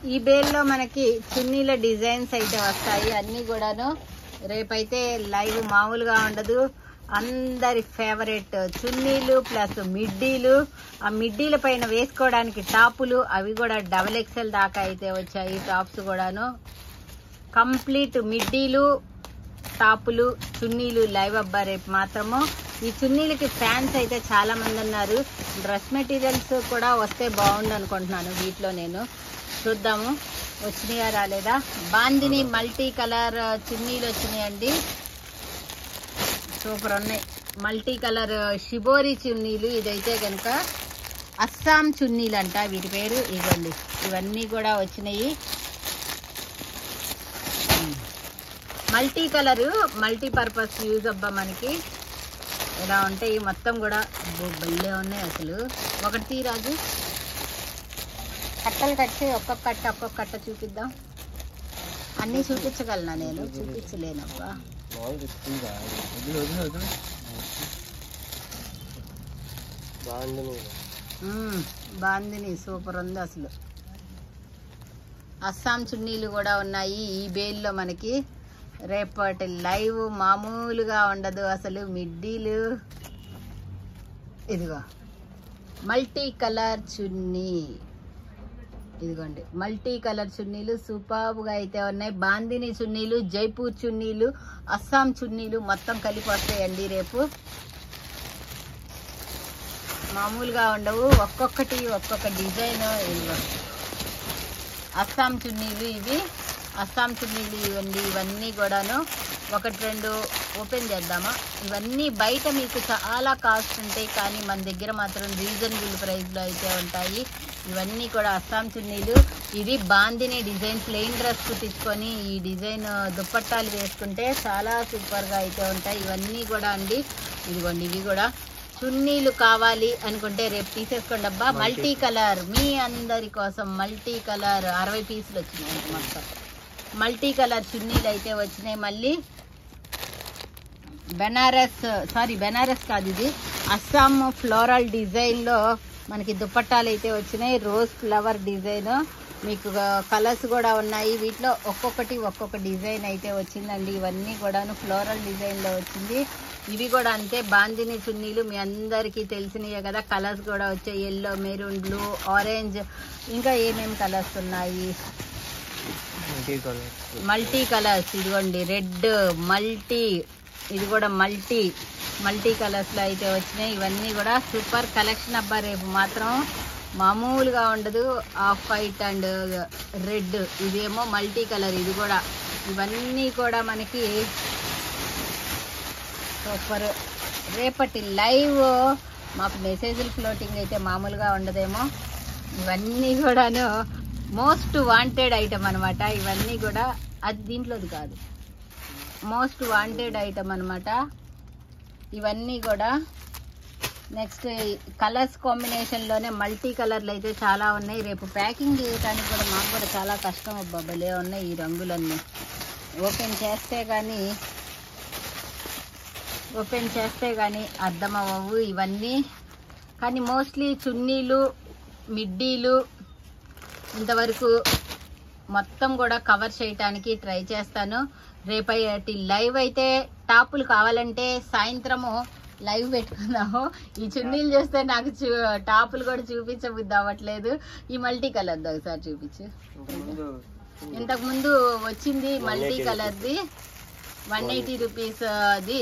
ఈ బేల్లో మనకి చున్నీల డిజైన్స్ అయితే వస్తాయి అన్ని కూడాను రేపైతే లైవ్ మామూలుగా ఉండదు అందరి ఫేవరెట్ చున్నీలు ప్లస్ మిడ్డీలు ఆ మిడ్డీల పైన వేసుకోవడానికి టాపులు అవి కూడా డబల్ ఎక్సెల్ దాకా అయితే వచ్చాయి టాప్స్ కూడాను కంప్లీట్ మిడ్డీలు టాపులు చున్నీలు లైవ్ అబ్బా రేపు మాత్రము ఈ చున్నీలకి ఫ్యాన్స్ అయితే చాలా మంది ఉన్నారు డ్రెస్ మెటీరియల్స్ కూడా వస్తే బాగుండు అనుకుంటున్నాను వీటిలో నేను చూద్దాము వచ్చినాయా రాలేదా బాందిని మల్టీ కలర్ చున్నీలు వచ్చినాయండి సూపర్ ఉన్నాయి మల్టీ కలర్ షిబోరి చున్నీలు ఇదైతే కనుక అస్సాం చున్నీలు అంట వీటి పేరు ఇవ్వండి ఇవన్నీ కూడా వచ్చినాయి multi colour multi purpose use అబ్బా మనకి ఇలా ఉంటాయి మొత్తం కూడా అబ్బో, భలే ఉన్నాయి అసలు ఒకటి తీరాజు కట్టలు కట్టి ఒక్కొక్క కట్ట ఒక్కొక్క కట్ట చూపిద్దాం అన్నీ చూపించగలనా నేను చూపించలేనబ్బా మామూలుగా ఎక్కువగా వదిలి వదిలి వదిలి బాగుంది నువ్వు మ్మ్, బాందిని సూపర్ ఉంది అసలు అస్సాం చున్నీలు కూడా ఉన్నాయి ఈ బేల్లో మనకి రేపటి లైవ్ మామూలుగా ఉండదు అసలు మిడ్డీలు ఇదిగో మల్టీ కలర్ చున్నీ ఇదిగోండి మల్టీ కలర్ చున్నీలు సూపర్గా అయితే ఉన్నాయి బాందిని చున్నీలు జైపూర్ చున్నీలు అస్సాం చున్నీలు మొత్తం కలిపి వస్తాయండి రేపు మామూలుగా ఉండవు ఒక్కొక్కటి ఒక్కొక్క డిజైన్ ఇదిగో అస్సాం చున్నీలు ఇవి అస్సాం చున్నీలు ఇవ్వండి ఇవన్నీ కూడాను ఒకటి రెండు ఓపెన్ చేద్దామా ఇవన్నీ బయట మీకు చాలా కాస్ట్ ఉంటాయి కానీ మన దగ్గర మాత్రం రీజనబుల్ ప్రైస్లో అయితే ఉంటాయి ఇవన్నీ కూడా అస్సాం చున్నీలు ఇది బాందిని డిజైన్ ప్లెయిన్ డ్రెస్ కుట్టించుకొని ఈ డిజైన్ దుప్పట్టాలు వేసుకుంటే చాలా సూపర్గా అయితే ఉంటాయి ఇవన్నీ కూడా అండి ఇదిగోండి ఇవి కూడా చున్నీలు కావాలి అనుకుంటే రేపు తీసేసుకోండి అబ్బా మల్టీ కలర్ మీ అందరి కోసం మల్టీ కలర్ అరవై పీసులు వచ్చినాయి మొత్తం మల్టీ కలర్ చున్నీలు అయితే వచ్చినాయి మళ్ళీ బెనారస్ సారీ బెనారస్ కాదు ఇది అస్సాం ఫ్లోరల్ డిజైన్లో మనకి దుపట్టాలు అయితే వచ్చినాయి రోజ్ ఫ్లవర్ డిజైన్ మీకు కలర్స్ కూడా ఉన్నాయి వీటిలో ఒక్కొక్కటి ఒక్కొక్క డిజైన్ అయితే వచ్చిందండి ఇవన్నీ కూడాను ఫ్లోరల్ డిజైన్లో వచ్చింది ఇవి కూడా అంతే బాందిని చున్నీలు మీ అందరికీ తెలిసినవే కదా కలర్స్ కూడా వచ్చాయి ఎల్లో మెరూన్ బ్లూ ఆరెంజ్ ఇంకా ఏమేమి కలర్స్ ఉన్నాయి ఇంటి కలర్ మల్టీ కలర్స్ ఇదిగోండి రెడ్ మల్టీ ఇది కూడా మల్టీ మల్టీ కలర్స్ లో అయితే వచ్చినాయి ఇవన్నీ కూడా సూపర్ కలెక్షన్ అబ్బా రేపు మాత్రం మామూలుగా ఉండదు ఆఫ్ వైట్ అండ్ రెడ్ ఇదేమో మల్టీ కలర్ ఇది కూడా ఇవన్నీ కూడా మనకి సూపర్ రేపటి లైవ్ మాకు మెసేజ్లు ఫ్లోటింగ్ అయితే మామూలుగా ఉండదేమో ఇవన్నీ కూడాను మోస్ట్ వాంటెడ్ ఐటమ్ అన్నమాట ఇవన్నీ కూడా అది దీంట్లోది కాదు మోస్ట్ వాంటెడ్ ఐటమ్ అన్నమాట ఇవన్నీ కూడా నెక్స్ట్ కలర్స్ కాంబినేషన్లోనే మల్టీ కలర్లు అయితే చాలా ఉన్నాయి రేపు ప్యాకింగ్ చేయడానికి కూడా మాకు కూడా చాలా కష్టం అబ్బా భలే ఉన్నాయి ఈ రంగులన్నీ ఓపెన్ చేస్తే కానీ ఓపెన్ చేస్తే కానీ అర్థం అవ్వవు ఇవన్నీ కానీ మోస్ట్లీ చున్నీలు మిడ్డీలు ఇంతవరకు మొత్తం కూడా కవర్ చేయటానికి ట్రై చేస్తాను రేపటి లైవ్ అయితే టాపులు కావాలంటే సాయంత్రము లైవ్ పెట్టుకుందాము ఈ చున్నీలు చూస్తే నాకు చూ టాపులు కూడా చూపించబుద్ధి అవ్వట్లేదు ఈ మల్టీ కలర్ది ఒకసారి చూపించు ఇంతకుముందు ఇంతకు ముందు వచ్చింది మల్టీ కలర్ది వన్ ఎయిటీ రూపీస్ అది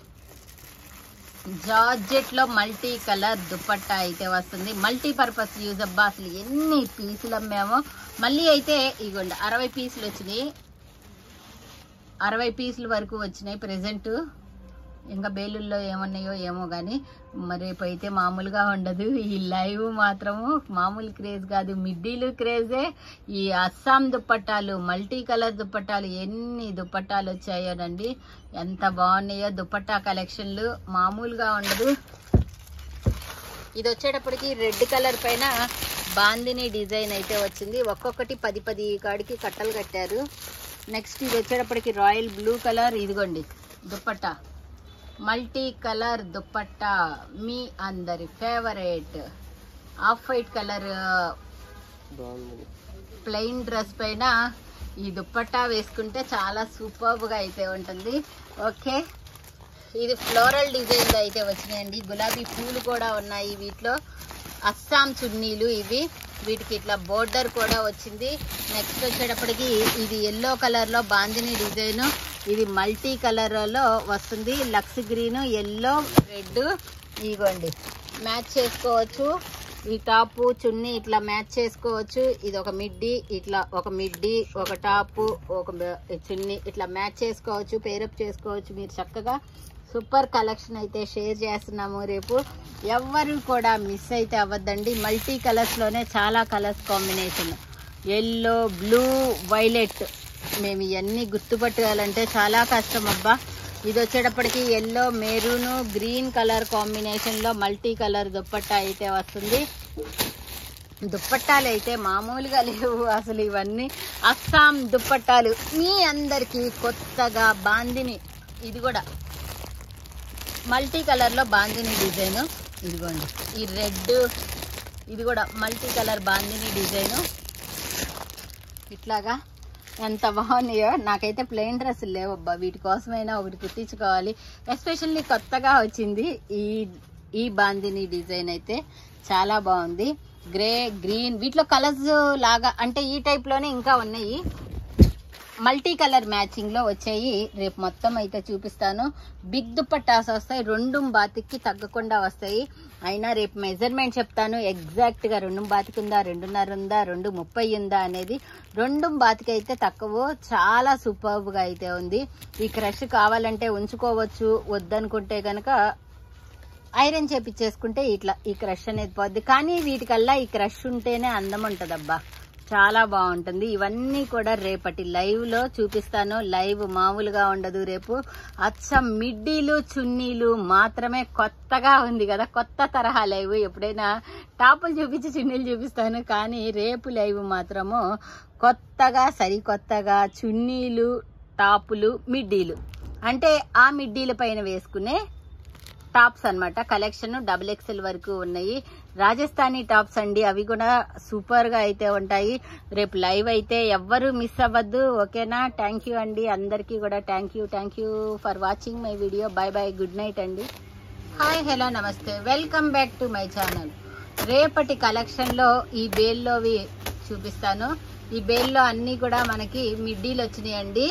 జార్జెట్ లో మల్టీ కలర్ దుపట్టా అయితే వస్తుంది మల్టీ పర్పస్ యూజ్ అబ్బా అసలు ఎన్ని పీసులు అమ్మామో మళ్ళీ అయితే ఇగోండి అరవై పీసులు వచ్చినాయి అరవై పీసుల వరకు వచ్చినాయి ప్రెసెంట్ ఇంకా బేలుల్లో ఏమున్నాయో ఏమో కానీ మరి రేపు అయితే మామూలుగా ఉండదు ఈ లైవ్ మాత్రము మామూలు క్రేజ్ కాదు మిడ్డీలు క్రేజే ఈ అస్సాం దుప్పట్టాలు మల్టీ కలర్ దుప్పట్టాలు ఎన్ని దుప్పట్టాలు వచ్చాయోనండి ఎంత బాగున్నాయో దుప్పట్టా కలెక్షన్లు మామూలుగా ఉండదు ఇది వచ్చేటప్పటికి రెడ్ కలర్ పైన బాందిని డిజైన్ అయితే వచ్చింది ఒక్కొక్కటి పది పది కాడికి కట్టలు కట్టారు నెక్స్ట్ ఇది వచ్చేటప్పటికి రాయల్ బ్లూ కలర్ ఇదిగోండి దుప్పట్టా మల్టీ కలర్ దుప్పట్టా మీ అందరి ఫేవరెట్ ఆఫ్ వైట్ కలర్ బాగుంది ప్లెయిన్ డ్రెస్ పైన ఈ దుప్పట్టా వేసుకుంటే చాలా సూపర్గా అయితే ఉంటుంది ఓకే ఇది ఫ్లోరల్ డిజైన్ అయితే వచ్చినాయండి గులాబీ పూలు కూడా ఉన్నాయి వీటిలో అస్సాం చున్నీలు ఇవి వీటికి ఇట్లా బోర్డర్ కూడా వచ్చింది నెక్స్ట్ వచ్చేటప్పటికి ఇది ఎల్లో కలర్లో బాందిని డిజైన్ ఇది మల్టీ కలర్లో వస్తుంది లక్స్ గ్రీన్ ఎల్లో రెడ్ ఇగోండి మ్యాచ్ చేసుకోవచ్చు ఈ టాప్ చున్నీ ఇట్లా మ్యాచ్ చేసుకోవచ్చు ఇది ఒక మిడ్డీ ఇట్లా ఒక మిడ్డీ ఒక టాప్ ఒక బ- చున్నీ ఇట్లా మ్యాచ్ చేసుకోవచ్చు పేరప్ చేసుకోవచ్చు మీరు చక్కగా సూపర్ కలెక్షన్ అయితే షేర్ చేస్తున్నాము రేపు ఎవ్వరు కూడా మిస్ అయితే అవ్వద్దండి మల్టీ కలర్స్లోనే చాలా colours combination yellow blue violet మేము ఇవన్నీ గుర్తుపట్టాలంటే చాలా కష్టం అబ్బా ఇది వచ్చేటప్పటికి ఎల్లో మెరూన్ గ్రీన్ కలర్ కాంబినేషన్లో మల్టీ కలర్ దుప్పట్టా అయితే వస్తుంది దుప్పట్టాలు అయితే మామూలుగా లేవు అసలు ఇవన్నీ అస్సాం దుప్పట్టాలు మీ అందరికీ కొత్తగా బాందిని ఇది కూడా మల్టీ కలర్లో బాందిని డిజైన్ ఇదిగోండి ఈ రెడ్ ఇది కూడా మల్టీ కలర్ బాందిని డిజైన్ ఇట్లాగా ఎంత బాగున్నాయో నాకైతే ప్లెయిన్ డ్రెస్సులు లేవబ్బా వీటి కోసమైనా ఒకటి కుట్టించుకోవాలి ఎస్పెషల్లీ కొత్తగా వచ్చింది ఈ ఈ బాందిని డిజైన్ అయితే చాలా బాగుంది గ్రే గ్రీన్ వీటిలో కలర్స్ లాగా అంటే ఈ టైప్ లోనే ఇంకా ఉన్నాయి మల్టీ కలర్ మ్యాచింగ్ లో వచ్చాయి రేపు మొత్తం అయితే చూపిస్తాను బిగ్ దుప్పట్టాస్ వస్తాయి రెండు బాతికి తగ్గకుండా వస్తాయి అయినా రేపు మెజర్మెంట్ చెప్తాను ఎగ్జాక్ట్ గా రెండు బాతికి ఉందా రెండున్నర ఉందా రెండు ముప్పై ఉందా అనేది రెండు బాతికి అయితే తక్కువ చాలా సూపర్బ్ గా అయితే ఉంది ఈ క్రష్ కావాలంటే ఉంచుకోవచ్చు వద్దనుకుంటే గనక ఐరన్ చేపించేసుకుంటే ఇట్లా ఈ క్రష్ అనేది పోద్ది కానీ వీటికల్లా ఈ క్రష్ ఉంటేనే అందం ఉంటదబ్బా చాలా బాగుంటుంది ఇవన్నీ కూడా రేపటి లైవ్ లో చూపిస్తాను లైవ్ మామూలుగా ఉండదు రేపు అచ్చం మిడ్డీలు చున్నీలు మాత్రమే కొత్తగా ఉంది కదా కొత్త తరహా లైవ్ ఎప్పుడైనా టాపులు చూపించి చున్నీలు చూపిస్తాను కానీ రేపు లైవ్ మాత్రము కొత్తగా సరికొత్తగా చున్నీలు టాపులు మిడ్డీలు అంటే ఆ మిడ్డీల పైన వేసుకునే టాప్స్ అన్నమాట కలెక్షన్ డబుల్ ఎక్స్ఎల్ వరకు ఉన్నాయి రాజస్థానీ టాప్స్ అండి అవి కూడా సూపర్ గా అయితే ఉంటాయి రేపు లైవ్ అయితే ఎవ్వరు మిస్ అవ్వద్దు ఓకేనా థ్యాంక్ యూ అండి అందరికీ కూడా thank you thank you for watching my video bye bye good night అండి హాయ్ హలో నమస్తే welcome back to my channel రేపటి కలెక్షన్ లో ఈ బేల్లోవి చూపిస్తాను ఈ బేల్లో అన్ని కూడా మనకి మిడ్డీలు వచ్చినాయండి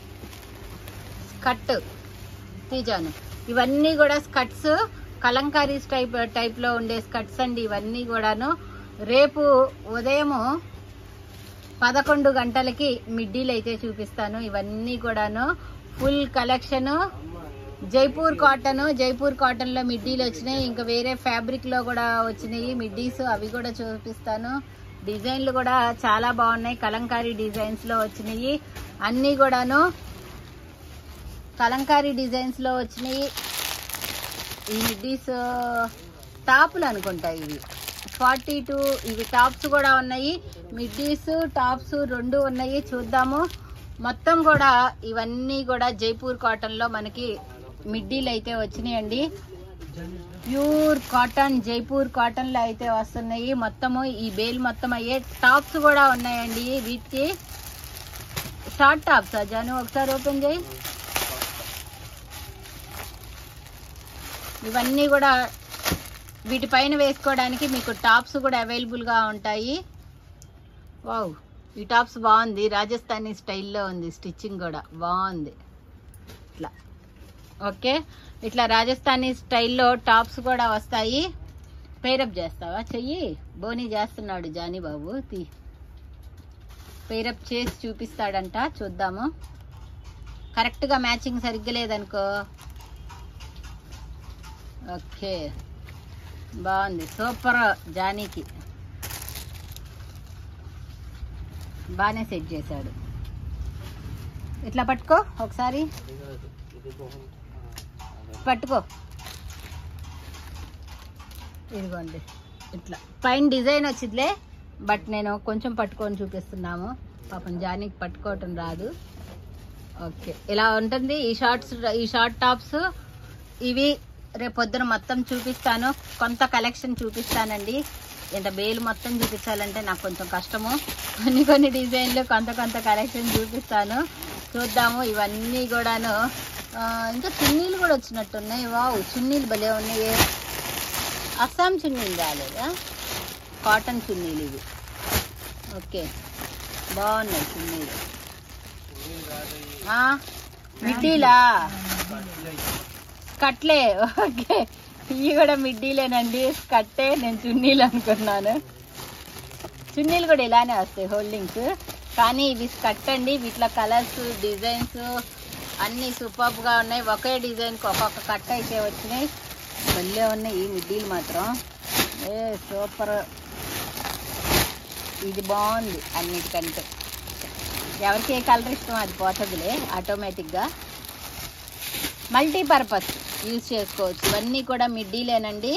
స్కట్ తీజాను ఇవన్నీ కూడా స్కట్స్ కలంకారీ టైప్ టైప్ లో ఉండే స్కట్స్ అండి ఇవన్నీ కూడాను రేపు ఉదయము పదకొండు గంటలకి మిడ్డీలు అయితే చూపిస్తాను ఇవన్నీ కూడాను full collection Jaipur cotton Jaipur cotton లో మిడ్డీలు వచ్చినాయి ఇంకా వేరే ఫ్యాబ్రిక్ లో కూడా వచ్చినాయి మిడ్డీస్ అవి కూడా చూపిస్తాను డిజైన్లు కూడా చాలా బాగున్నాయి కలంకారీ డిజైన్స్ లో వచ్చినాయి అన్ని కూడాను కలంకారీ డిజైన్స్ లో వచ్చినాయి ఈ మిడ్డీస్ టాపులు అనుకుంటా ఇవి ఫార్టీ టూ ఇవి టాప్స్ కూడా ఉన్నాయి మిడ్డీస్ టాప్స్ రెండు ఉన్నాయి చూద్దాము మొత్తం కూడా ఇవన్నీ కూడా జైపూర్ కాటన్ లో మనకి మిడ్డీలు అయితే వచ్చినాయండి ప్యూర్ కాటన్ జైపూర్ కాటన్ లో అయితే వస్తున్నాయి మొత్తము ఈ బేల్ మొత్తం అయ్యే టాప్స్ కూడా ఉన్నాయండి వీటికి షార్ట్ టాప్స్ జాను ఒకసారి ఓపెన్ చేయి ఇవన్నీ కూడా వీటిపైన వేసుకోవడానికి మీకు టాప్స్ కూడా అవైలబుల్ గా ఉంటాయి వావ్ ఈ టాప్స్ బాగుంది రాజస్థానీ స్టైల్లో ఉంది స్టిచ్చింగ్ కూడా బాగుంది ఇట్లా ఓకే ఇట్లా రాజస్థానీ స్టైల్లో టాప్స్ కూడా వస్తాయి పేరప్ చేస్తావా చెయ్యి బోనీ చేస్తున్నాడు జానీ బాబు తీ పేరప్ చేసి చూపిస్తాడంట చూద్దాము కరెక్ట్గా మ్యాచింగ్ సరిగ్గా లేదనుకో ఓకే బాగుంది సూపర్ జానీకి బాగానే సెట్ చేశాడు ఇట్లా పట్టుకో ఒకసారి ఇది కాదు ఇది బాగుంది ఆ, పట్టుకో ఇదిగోండి ఇట్లా పైన డిజైన్ వచ్చిందిలే బట్ నేను కొంచెం పట్టుకొని చూపిస్తున్నాము పాపం జానీకి పట్టుకోవటం రాదు ఓకే ఇలా ఉంటుంది ఈ షార్ట్స్ ఈ షార్ట్ టాప్స్ ఇవి రేపు పొద్దున మొత్తం చూపిస్తాను కొంత కలెక్షన్ చూపిస్తానండి ఇంత బేలు మొత్తం చూపించాలంటే నాకు కొంచెం కష్టము కొన్ని కొన్ని డిజైన్లు కొంత కొంత కలెక్షన్ చూపిస్తాను చూద్దాము ఇవన్నీ కూడాను ఆ, ఇంకా చున్నీలు కూడా వచ్చినట్టున్నాయి వావ్ చున్నీలు భలే ఉన్నాయి అస్సాం చున్నీలు రాలేదా కాటన్ చున్నీలు ఇవి ఓకే బాగున్నాయి చున్నీలు ఆ, మిడ్డీలా కట్లే ఓకే ఇవి కూడా మిడ్డీలేనండి కట్టే నేను చున్నీలు అనుకున్నాను చున్నీలు కూడా ఇలానే వస్తాయి హోల్డింగ్స్ కానీ ఇవి స్కట్ అండి వీటిలో కలర్స్ డిజైన్స్ అన్నీ సూపర్గా ఉన్నాయి ఒకే డిజైన్కి ఒక్కొక్క కట్ అయితే వచ్చినాయి భలే ఉన్నాయి ఈ మిడ్డీలు మాత్రం ఏ సూపర్ ఇది బాగుంది అన్నిటికంటే ఎవరికి ఏ కలర్ ఇష్టం అది పోతుందిలే ఆటోమేటిక్గా మల్టీపర్పస్ యూజ్ చేసుకోవచ్చు ఇవన్నీ కూడా మిడ్డీలేనండి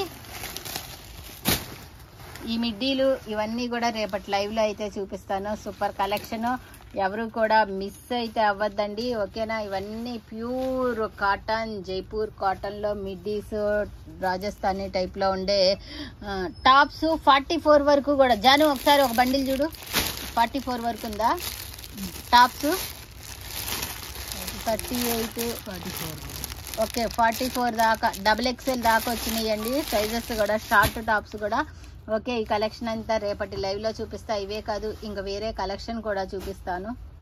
ఈ మిడ్డీలు ఇవన్నీ కూడా రేపటి లైవ్లో అయితే చూపిస్తాను సూపర్ కలెక్షన్ ఎవరు కూడా మిస్ అయితే అవ్వద్దండి ఓకేనా ఇవన్నీ ప్యూర్ కాటన్ జైపూర్ కాటన్లో మిడ్డీస్ రాజస్థానీ టైప్లో ఉండే టాప్స్ ఫార్టీ ఫోర్ వరకు కూడా జాను ఒకసారి ఒక బండిల్ చూడు ఫార్టీ ఫోర్ వరకు ఉందా tops thirty eight forty four okay forty four దాకా డబుల్ ఎక్స్ఎల్ దాకా వచ్చినాయండి సైజెస్ కూడా షార్ట్ టాప్స్ కూడా ఓకే ఈ కలెక్షన్ అంతా రేపటి లైవ్లో చూపిస్తా ఇవే కాదు ఇంకా వేరే కలెక్షన్ కూడా చూపిస్తాను